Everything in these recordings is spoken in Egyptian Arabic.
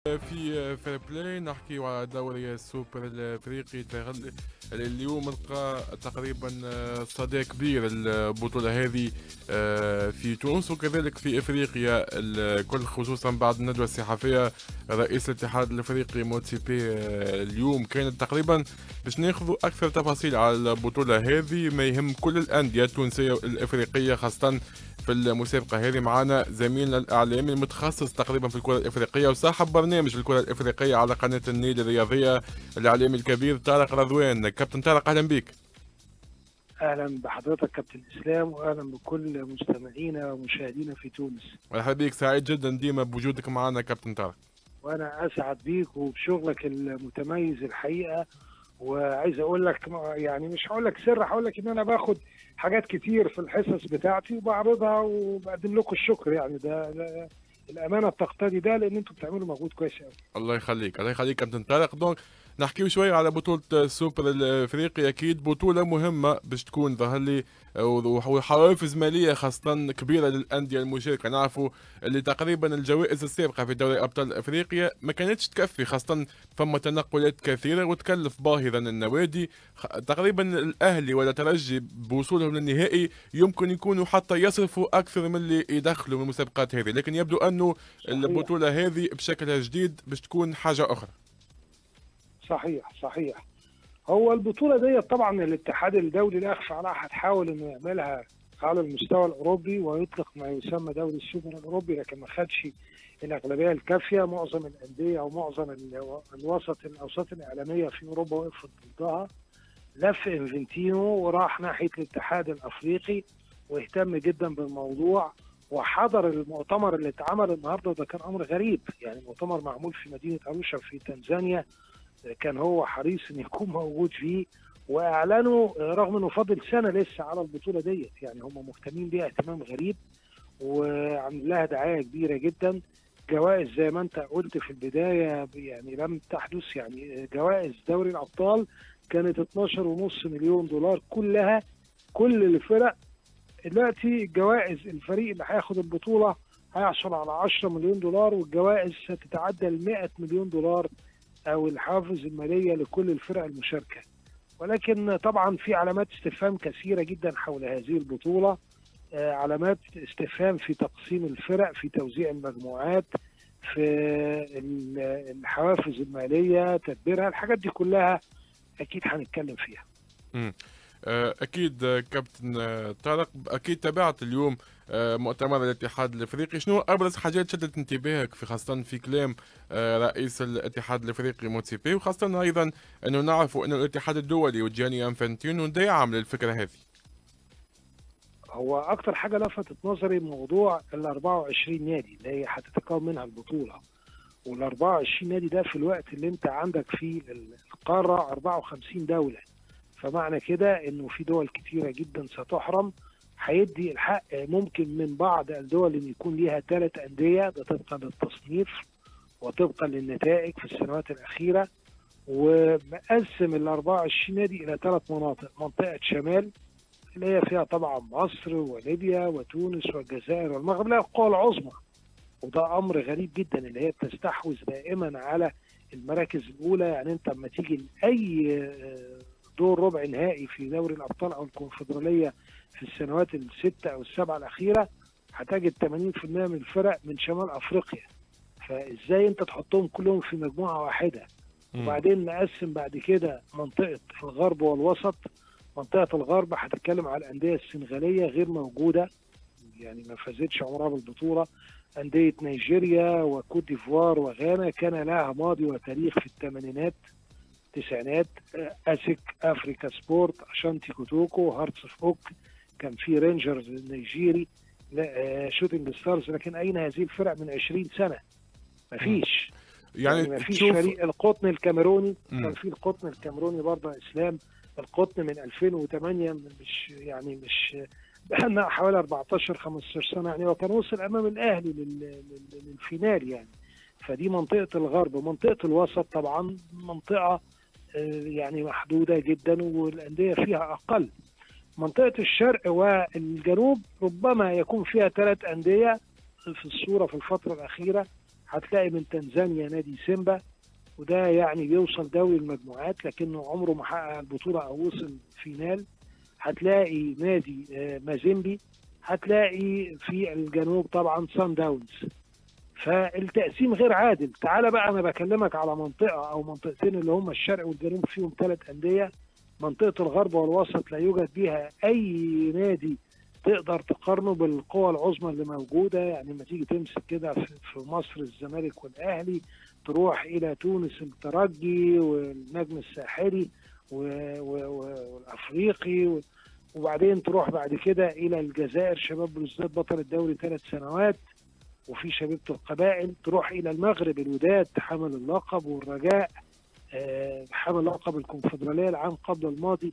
في فير بلاي نحكيو على دوري السوبر الافريقي اليوم نلقى تقريبا صدى كبير البطولة هذه آه، في تونس وكذلك في افريقيا الكل خصوصا بعد الندوة الصحفية رئيس الاتحاد الافريقي موتسيبي آه، اليوم كانت تقريبا باش ناخذ اكثر تفاصيل على البطولة هذه ما يهم كل الاندية التونسية والافريقية خاصة في المسابقة هذه معنا زميلنا الإعلامي المتخصص تقريبا في الكرة الإفريقية وصاحب برنامج الكرة الإفريقية على قناة النيل الرياضية الإعلامي الكبير طارق رضوان كابتن طارق أهلا بك اهلا بحضرتك كابتن اسلام واهلا بكل مستمعينا ومشاهدينا في تونس مرحبا بك سعيد جدا ديما بوجودك معنا كابتن طارق وانا اسعد بيك وبشغلك المتميز الحقيقه وعايز اقول لك يعني مش هقول لك سر هقول لك ان انا باخد حاجات كتير في الحصص بتاعتي وبعرضها وبقدم لكم الشكر يعني ده, ده الامانه بتقتضي ده لان انتم بتعملوا مجهود كويس قوي الله يخليك الله يخليك كابتن طارق دونك نحكيو شويه على بطوله السوبر الافريقي اكيد بطوله مهمه باش تكون ظهر لي وحوافز ماليه خاصه كبيره للانديه المشاركه نعرفوا اللي تقريبا الجوائز السابقه في دوري ابطال افريقيا ما كانتش تكفي خاصه فما تنقلات كثيره وتكلف باهظا النوادي تقريبا الاهلي ولا ترجي بوصولهم للنهائي يمكن يكونوا حتى يصرفوا اكثر من اللي يدخلوا من المسابقات هذه لكن يبدو انه البطوله هذه بشكلها الجديد باش تكون حاجه اخرى صحيح صحيح هو البطوله دي طبعا الاتحاد الدولي لا يخفى على احد حاول انه يعملها على المستوى الاوروبي ويطلق ما يسمى دوري السوبر الاوروبي لكن ما خدش الاغلبيه الكافيه معظم الانديه او معظم الوسط الاوساط الاعلاميه في اوروبا وقفت ضدها لف انفنتينو وراح ناحيه الاتحاد الافريقي واهتم جدا بالموضوع وحضر المؤتمر اللي اتعمل النهارده وده كان امر غريب يعني مؤتمر معمول في مدينه ارusha في تنزانيا كان هو حريص ان يكون موجود فيه واعلنوا رغم انه فاضل سنه لسه على البطوله ديت يعني هم مهتمين بيها اهتمام غريب وعامل لها دعايه كبيره جدا جوائز زي ما انت قلت في البدايه يعني لم تحدث يعني جوائز دوري الابطال كانت 12.5 مليون دولار كلها كل الفرق دلوقتي الجوائز الفريق اللي هياخد البطوله هيحصل على 10 مليون دولار والجوائز ستتعدى ال 100 مليون دولار او الحوافز الماليه لكل الفرق المشاركه ولكن طبعا في علامات استفهام كثيره جدا حول هذه البطوله علامات استفهام في تقسيم الفرق في توزيع المجموعات في الحوافز الماليه تدبيرها الحاجات دي كلها اكيد هنتكلم فيها م. اكيد كابتن طارق اكيد تابعت اليوم مؤتمر الاتحاد الافريقي شنو ابرز حاجات شدت انتباهك في خاصه في كلام رئيس الاتحاد الافريقي موتسيبي وخاصه ايضا انه نعرفوا انه الاتحاد الدولي وجياني انفانتينو داعم للفكره هذه هو اكتر حاجه لفتت نظري موضوع ال 24 نادي اللي هي هتتكون منها البطوله وال 24 نادي ده في الوقت اللي انت عندك فيه القاره 54 دوله فمعنى كده انه في دول كتيره جدا ستحرم هيدي الحق ممكن من بعض الدول ان يكون ليها ثلاث انديه ده طبقا للتصنيف وطبقا للنتائج في السنوات الاخيره ومقسم ال 24 نادي الى ثلاث مناطق منطقه شمال اللي هي فيها طبعا مصر وليبيا وتونس والجزائر والمغرب اللي هي القوى العظمى وده امر غريب جدا اللي هي بتستحوذ دائما على المراكز الاولى يعني انت لما تيجي لاي دور ربع نهائي في دوري الابطال او الكونفدراليه في السنوات الستة أو السبعة الأخيرة هتجد 80% من الفرق من شمال أفريقيا فإزاي أنت تحطهم كلهم في مجموعة واحدة وبعدين نقسم بعد كده منطقة الغرب والوسط منطقة الغرب هتتكلم على الأندية السنغالية غير موجودة يعني ما فازتش عمرها بالبطولة أندية نيجيريا وكوت ديفوار وغانا كان لها ماضي وتاريخ في الثمانينات التسعينات أسك أفريكا سبورت أشانتي كوتوكو هارتس اوف اوك كان في رينجرز النيجيري لا شوتنج ستارز لكن اين هذه الفرق من 20 سنه؟ مفيش يعني, يعني مفيش فريق القطن الكاميروني كان في القطن الكاميروني برضه اسلام القطن من 2008 مش يعني مش بقالنا حوالي 14 15 سنه يعني وكان وصل امام الاهلي للفينال يعني فدي منطقه الغرب منطقه الوسط طبعا منطقه يعني محدوده جدا والانديه فيها اقل منطقة الشرق والجنوب ربما يكون فيها ثلاث أندية في الصورة في الفترة الأخيرة هتلاقي من تنزانيا نادي سيمبا وده يعني بيوصل دوري المجموعات لكنه عمره ما حقق البطوله او وصل فينال هتلاقي نادي آه، مازيمبي هتلاقي في الجنوب طبعا سان داونز فالتقسيم غير عادل تعال بقى انا بكلمك على منطقه او منطقتين اللي هم الشرق والجنوب فيهم ثلاث انديه منطقه الغرب والوسط لا يوجد بيها اي نادي تقدر تقارنه بالقوى العظمى اللي موجوده يعني لما تيجي تمسك كده في في مصر الزمالك والاهلي تروح الى تونس الترجي والنجم الساحلي و- و- و- والافريقي و- وبعدين تروح بعد كده الى الجزائر شباب بلوزداد بطل الدوري ثلاث سنوات وفي شبيبه القبائل تروح الى المغرب الوداد حامل اللقب والرجاء آه، حامل لقب الكونفدراليه العام قبل الماضي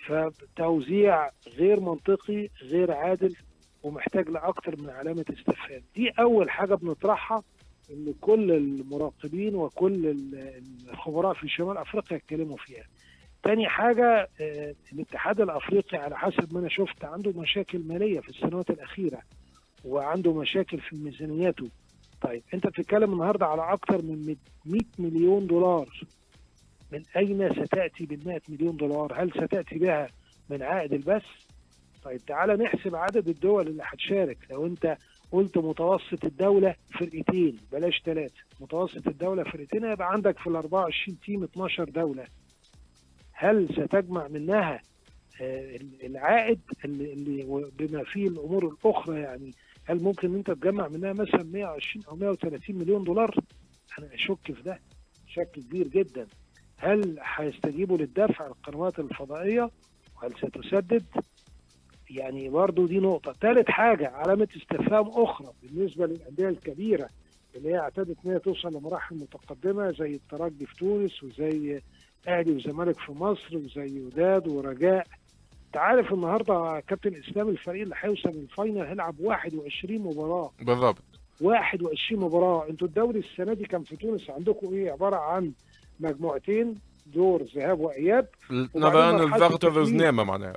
فتوزيع غير منطقي غير عادل ومحتاج لاكثر من علامه استفهام دي اول حاجه بنطرحها ان كل المراقبين وكل ال- الخبراء في شمال افريقيا يتكلموا فيها تاني حاجة آه، الاتحاد الأفريقي على حسب ما أنا شفت عنده مشاكل مالية في السنوات الأخيرة وعنده مشاكل في ميزانيته طيب أنت بتتكلم النهاردة على أكثر من 100 مليون دولار من أين ستأتي بال 100 مليون دولار؟ هل ستأتي بها من عائد البث؟ طيب تعالى نحسب عدد الدول اللي هتشارك لو أنت قلت متوسط الدولة فرقتين بلاش ثلاثة متوسط الدولة فرقتين هيبقى عندك في ال 24 تيم 12 دولة هل ستجمع منها آه، العائد اللي اللي بما فيه الامور الاخرى يعني هل ممكن ان انت تجمع منها مثلا 120 او 130 مليون دولار؟ انا اشك في ده شك كبير جدا هل هيستجيبوا للدفع القنوات الفضائيه وهل ستسدد؟ يعني برضو دي نقطة، ثالث حاجة علامة استفهام أخرى بالنسبة للأندية الكبيرة اللي هي اعتادت إن هي توصل لمراحل متقدمة زي الترجي في تونس وزي اهلي وزمالك في مصر وزي وداد ورجاء انت عارف النهارده كابتن اسلام الفريق اللي هيوصل للفاينل هيلعب 21 مباراه بالضبط 21 مباراه انتوا الدوري السنه دي كان في تونس عندكم ايه عباره عن مجموعتين دور ذهاب واياب نظرا مرحلة للضغط التكليف. الرزنامه معناها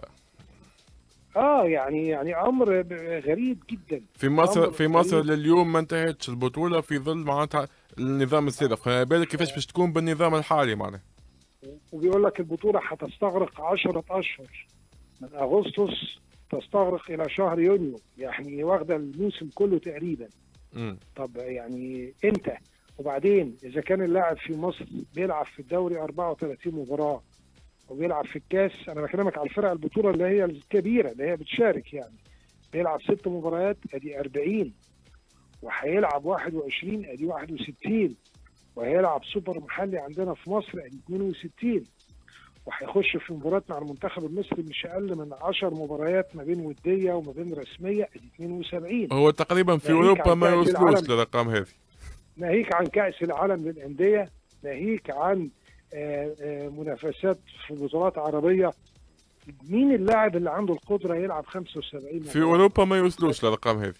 اه يعني يعني امر ب- غريب جدا في مصر أمر في مصر غريب. لليوم ما انتهتش البطوله في ظل معناتها النظام السابق فما بالك كيفاش باش تكون بالنظام الحالي معناها وبيقول لك البطوله هتستغرق 10 اشهر من اغسطس تستغرق الى شهر يونيو يعني واخده الموسم كله تقريبا امم طب يعني امتى وبعدين اذا كان اللاعب في مصر بيلعب في الدوري 34 مباراه وبيلعب في الكاس انا بكلمك على الفرق البطوله اللي هي الكبيره اللي هي بتشارك يعني بيلعب ست مباريات ادي 40 وهيلعب 21 ادي 61 وهيلعب سوبر محلي عندنا في مصر ادي 62 وهيخش في مباراه مع المنتخب المصري مش اقل من 10 مباريات ما بين وديه وما بين رسميه ادي 72 هو تقريبا في ناهيك اوروبا عن ما كأس يوصلوش العالم. للارقام هذه ناهيك عن كأس العالم للأندية ناهيك عن آه، آه، منافسات في بطولات عربية مين اللاعب اللي عنده القدرة يلعب 75 في مباراة؟ اوروبا ما يوصلوش للارقام هذه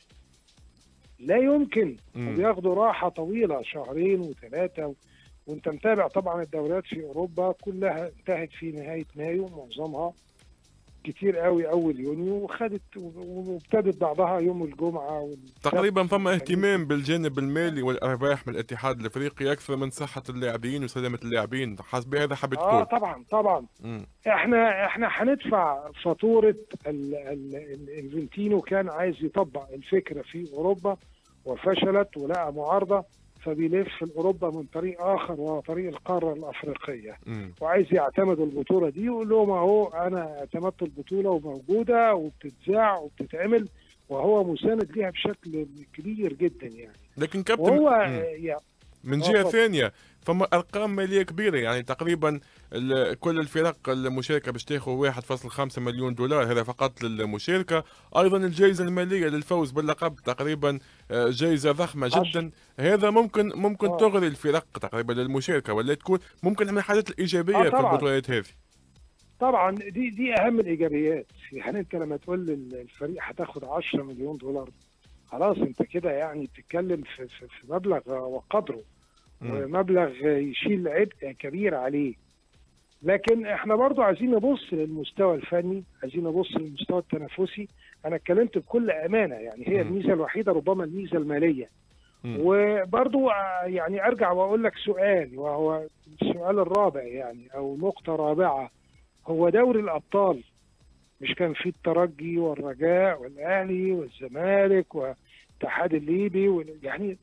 لا يمكن مم. وبياخدوا راحة طويلة شهرين وثلاثة و... وانت متابع طبعا الدوريات في اوروبا كلها انتهت في نهاية مايو معظمها كتير قوي اول يونيو وخدت وابتدت بعضها يوم الجمعة والسبت تقريبا فما والخميس. اهتمام بالجانب المالي والارباح من الاتحاد الافريقي اكثر من صحه اللاعبين وسلامه اللاعبين حسب هذا حبيت اه تقول طبعا طبعا مم. احنا احنا هندفع فاتوره ال- ال- ال- الفنتينو كان عايز يطبق الفكره في اوروبا وفشلت ولقى معارضه فبيلف اوروبا من طريق اخر وهو طريق القاره الافريقيه مم. وعايز يعتمد البطوله دي يقول لهم اهو انا اعتمدت البطوله وموجوده وبتتذاع وبتتعمل وهو مساند ليها بشكل كبير جدا يعني لكن كابتن وهو مم. يعني من آه، جهه اتفضل. ثانيه فما ارقام ماليه كبيره يعني تقريبا ال- كل الفرق المشاركه باش تاخذ 1.5 مليون دولار هذا فقط للمشاركه ايضا الجائزه الماليه للفوز باللقب تقريبا آه، جائزه ضخمه عشر. جدا هذا ممكن ممكن آه. تغري الفرق تقريبا للمشاركه ولا تكون ممكن من الحاجات الايجابيه آه، في طبعاً. البطولات هذه طبعا دي دي اهم الايجابيات يعني انت لما تقول للفريق هتاخد 10 مليون دولار خلاص انت كده يعني بتتكلم في, في, في مبلغ وقدره مم. ومبلغ يشيل عبء كبير عليه لكن احنا برضو عايزين نبص للمستوى الفني عايزين نبص للمستوى التنافسي انا اتكلمت بكل امانه يعني هي مم. الميزه الوحيده ربما الميزه الماليه وبرضو آه، يعني ارجع واقول لك سؤال وهو السؤال الرابع يعني او نقطه رابعه هو دوري الابطال مش كان فيه الترجي والرجاء والاهلي والزمالك والاتحاد الليبي يعني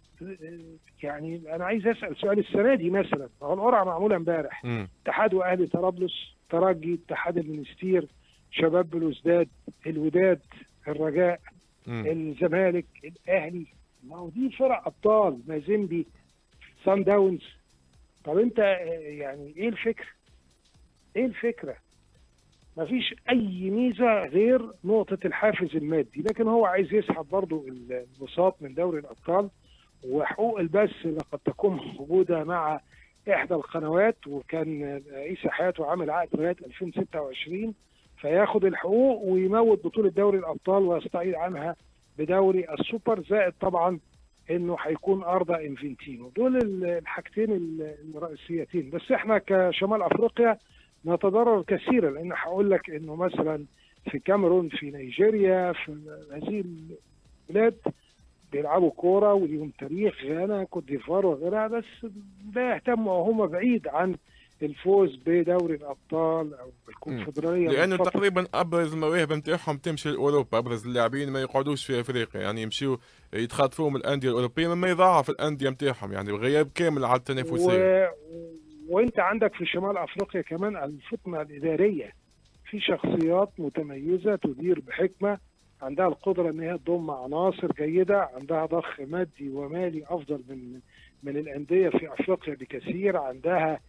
يعني انا عايز اسال سؤال السنه دي مثلا هو القرعه معموله امبارح اتحاد واهلي طرابلس ترجي اتحاد المنستير شباب بلوزداد الوداد الرجاء م. الزمالك الاهلي ما هو دي فرق ابطال مازيمبي سان داونز طب انت يعني ايه الفكره؟ ايه الفكره؟ ما فيش اي ميزه غير نقطه الحافز المادي لكن هو عايز يسحب برضه البساط من دوري الابطال وحقوق البث اللي قد تكون موجوده مع احدى القنوات وكان عيسى حياته عامل عقد لغايه 2026 فياخد الحقوق ويموت بطوله دوري الابطال ويستعيد عنها بدوري السوبر زائد طبعا انه هيكون ارضى انفنتينو دول الحاجتين الرئيسيتين بس احنا كشمال افريقيا نتضرر كثيرا لان هقول لك انه مثلا في كاميرون في نيجيريا في هذه البلاد بيلعبوا كوره وليهم تاريخ غانا كوت ديفوار وغيرها بس لا يهتموا وهم بعيد عن الفوز بدوري الابطال او الكونفدراليه لانه تقريبا ابرز المواهب نتاعهم تمشي لاوروبا ابرز اللاعبين ما يقعدوش في افريقيا يعني يمشيوا يتخاطفوا من الانديه الاوروبيه مما يضاعف الانديه نتاعهم يعني بغياب كامل على التنافسيه و... وانت عندك في شمال افريقيا كمان الفطنه الاداريه في شخصيات متميزه تدير بحكمه عندها القدره ان هي تضم عناصر جيده عندها ضخ مادي ومالي افضل من من الانديه في افريقيا بكثير عندها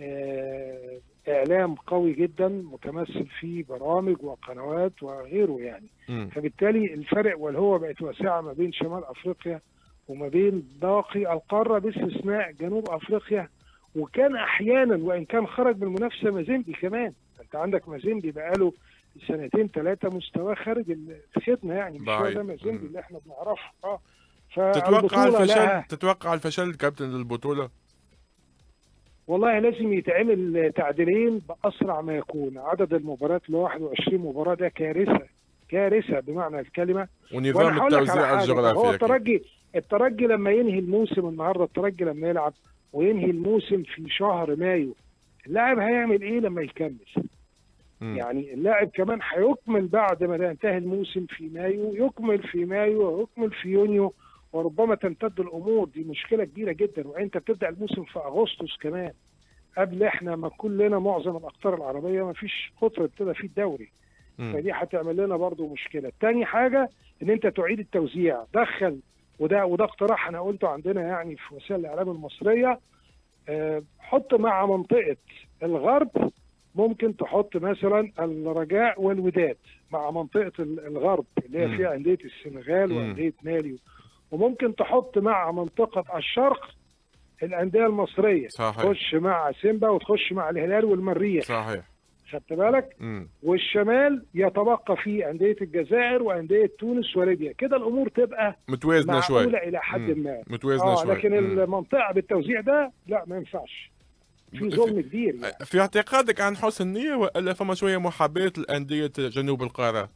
آه، اعلام قوي جدا متمثل في برامج وقنوات وغيره يعني م. فبالتالي الفرق والهو بقت واسعه ما بين شمال افريقيا وما بين باقي القاره باستثناء جنوب افريقيا وكان احيانا وان كان خرج من المنافسه مازيمبي كمان انت عندك مازيمبي بقاله سنتين ثلاثه مستواه خارج الخدمه يعني مش هو ده مازيمبي اللي احنا بنعرفه اه تتوقع الفشل تتوقع الفشل كابتن البطوله والله لازم يتعمل تعديلين باسرع ما يكون عدد المباريات ل 21 مباراه ده كارثه كارثه بمعنى الكلمه ونظام التوزيع الجغرافي هو الترجي الترجي لما ينهي الموسم النهارده الترجي لما يلعب وينهي الموسم في شهر مايو اللاعب هيعمل ايه لما يكمل م. يعني اللاعب كمان هيكمل بعد ما ينتهي الموسم في مايو يكمل في مايو ويكمل في يونيو وربما تمتد الامور دي مشكله كبيره جدا وانت بتبدا الموسم في اغسطس كمان قبل احنا ما كلنا معظم الاقطار العربيه ما فيش قطر ابتدى فيه الدوري م. فدي هتعمل لنا برضو مشكله تاني حاجه ان انت تعيد التوزيع دخل وده وده اقتراح انا قلته عندنا يعني في وسائل الاعلام المصريه أه حط مع منطقه الغرب ممكن تحط مثلا الرجاء والوداد مع منطقه الغرب اللي هي فيها انديه السنغال وانديه مالي وممكن تحط مع منطقه الشرق الانديه المصريه صحيح. تخش مع سيمبا وتخش مع الهلال والمريخ صحيح خدت بالك مم. والشمال يتبقى فيه انديه الجزائر وانديه تونس وليبيا كده الامور تبقى متوازنه شويه الى حد مم. ما متوازنه آه شويه لكن مم. المنطقه بالتوزيع ده لا ما ينفعش في ظلم كبير يعني. في اعتقادك عن حسن نيه والا فما شويه محاباه الانديه جنوب القاره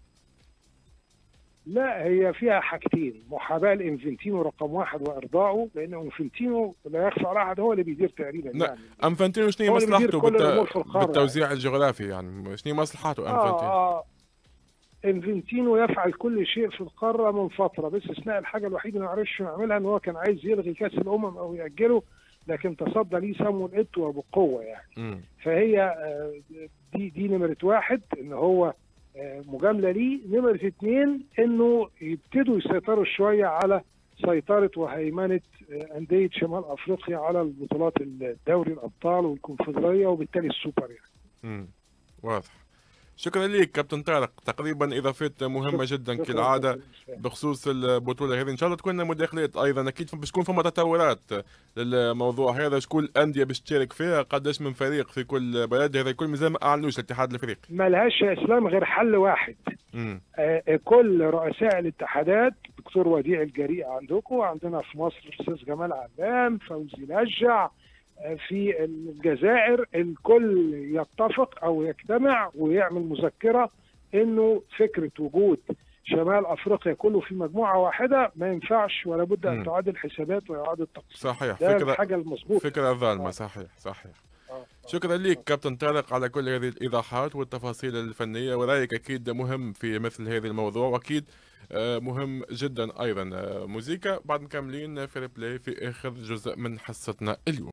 لا هي فيها حاجتين محاباه لانفنتينو رقم واحد وارضائه لان انفنتينو لا يخفى على احد هو اللي بيدير تقريبا لا يعني انفنتينو شنو مصلحته بالت... بالتوزيع يعني. الجغرافي يعني شنو مصلحته انفنتينو؟ آه آه انفنتينو يفعل كل شيء في القاره من فتره باستثناء الحاجه الوحيده اللي ما عرفش يعملها ان هو كان عايز يلغي كاس الامم او ياجله لكن تصدى ليه سامويل ايتو بقوه يعني م. فهي دي دي نمره واحد ان هو مجامله ليه نمره اثنين انه يبتدوا يسيطروا شويه على سيطره وهيمنه انديه شمال افريقيا على البطولات الدوري الابطال والكونفدراليه وبالتالي السوبر يعني. امم واضح. شكرا لك كابتن طارق تقريبا اضافات مهمه جدا كالعاده بخصوص البطوله هذه ان شاء الله تكون مداخلات ايضا اكيد باش تكون فما تطورات للموضوع هذا شكون الانديه باش تشارك فيها قداش من فريق في كل بلد هذا كل مازال ما اعلنوش الاتحاد الافريقي ما لهاش يا اسلام غير حل واحد آه كل رؤساء الاتحادات دكتور وديع الجريء عندكم عندنا في مصر الاستاذ جمال علام فوزي لجع في الجزائر الكل يتفق او يجتمع ويعمل مذكره انه فكره وجود شمال افريقيا كله في مجموعه واحده ما ينفعش ولا بد ان مم. تعاد الحسابات ويعاد التقسيم صحيح ده فكره الحاجه المظبوطه فكره ظالمه آه. صحيح صحيح آه، آه. شكرا لك كابتن طارق على كل هذه الايضاحات والتفاصيل الفنيه ورايك اكيد مهم في مثل هذا الموضوع واكيد آه، مهم جدا ايضا آه، موزيكا بعد مكملين في بلاي في اخر جزء من حصتنا اليوم